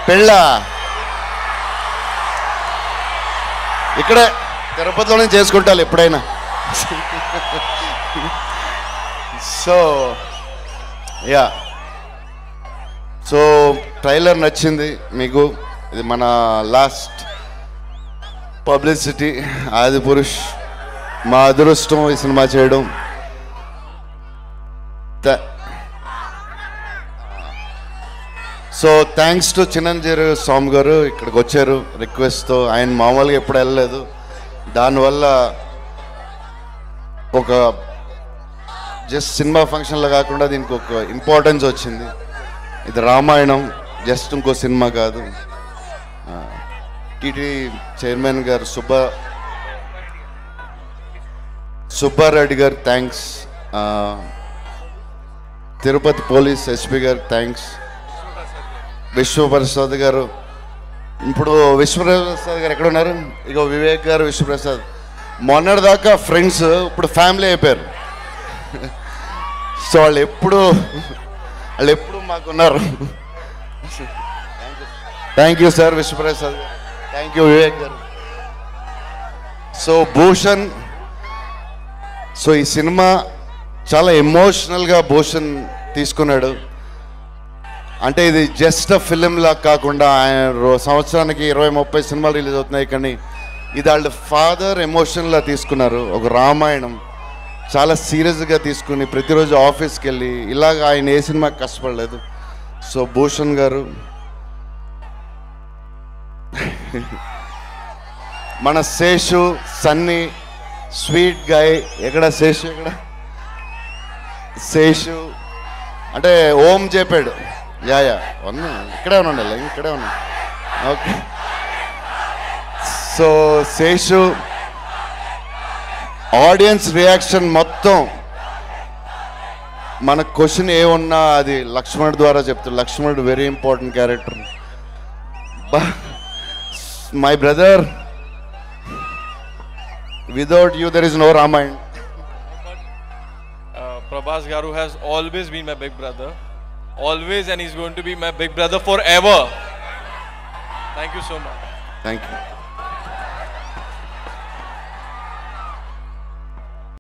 పెళ్ళా ఇక్కడే తిరుపతిలోనే చేసుకుంటాను ఎప్పుడైనా సో యా సో ట్రైలర్ నచ్చింది మీకు ఇది మన లాస్ట్ పబ్లిసిటీ ఆది పురుష్ మా అదృష్టం ఈ సినిమా చేయడం థా- so thanks to Chiranjeevi Swamy garu ఇక్కడికి వచ్చారు రిక్వెస్ట్తో ఆయన మామూలుగా ఎప్పుడు వెళ్ళలేదు దానివల్ల ఒక జస్ట్ సినిమా ఫంక్షన్లో కాకుండా దీనికి ఒక ఇంపార్టెన్స్ వచ్చింది ఇది రామాయణం జస్ట్ ఇంకో సినిమా కాదు TT chairman garu Subba Subba Reddy garu thanks Tirupati police SP garu thanks Vishwaprasad garu ఇప్పుడు విశ్వప్రసాద్ గారు ఎక్కడ ఉన్నారు ఇగో వివేక్ గారు విశ్వప్రసాద్ మొన్నటిదాకా ఫ్రెండ్స్ ఇప్పుడు ఫ్యామిలీ అయిపోయారు సో వాళ్ళు ఎప్పుడు వాళ్ళు ఎప్పుడు మాకున్నారు thank you sir Vishwaprasad garu thank you Vivek garu so Bhushan so ఈ సినిమా చాలా ఎమోషనల్గా భూషణ్ తీసుకున్నాడు అంటే ఇది జస్ట్ ఫిలిం లా కాకుండా ఆయన రో- సంవత్సరానికి ఇరవై ముప్పై సినిమాలు రిలీజ్ అవుతున్నాయి కానీ ఇది వాళ్ళ ఫాదర్ ఎమోషన్లా తీసుకున్నారు ఒక రామాయణం చాలా సీరియస్గా తీసుకుని ప్రతిరోజు ఆఫీస్కి వెళ్ళి ఇలాగ ఆయన ఏ సినిమాకి కష్టపడలేదు సో భూషణ్ గారు మన శేషు సన్నీ స్వీట్ గాయ్ ఎక్కడ శేషు ఎక్కడ శేషు అంటే ఓం చెప్పాడు యా యా ఉన్నా ఇక్కడే ఉన్నాడు ఇక్కడే ఉన్నా okay so Seshu audience reaction మొత్తం మన క్వశ్చన్ ఏ ఉన్నా అది లక్ష్మణుడు ద్వారా చెప్తాడు లక్ష్మణుడు very important character my brother without you there is no Ramayan Uh, Prabhas Garu has always been my big brother. Always, and he's going to be my big brother forever. Thank you so much. Thank you